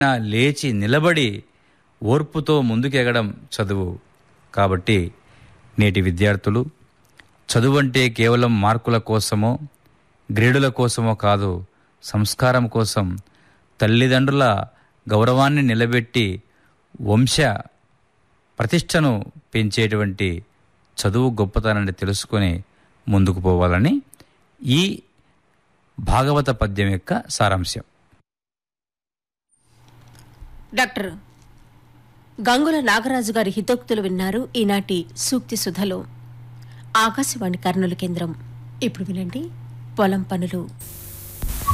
లేచి నిలబడి ఓర్పుతో ముందుకెగడం చదువు కాబట్టి నేటి విద్యార్థులు చదువు అంటే కేవలం మార్కుల కోసమో గ్రేడుల కోసమో కాదు సంస్కారం కోసం తల్లిదండ్రుల గౌరవాన్ని నిలబెట్టి వంశ ప్రతిష్టను పెంచేటువంటి చదువు గొప్పతనాన్ని తెలుసుకొని ముందుకు పోవాలని ఈ భాగవత పద్యం యొక్క సారాంశం డాక్టర్ గంగుల నాగరాజు గారి హితోక్తులు విన్నారు ఈనాటి సూక్తి సుధలో ఆకాశవాణి కర్నూలు కేంద్రం ఇప్పుడు వినండి పొలం పనులు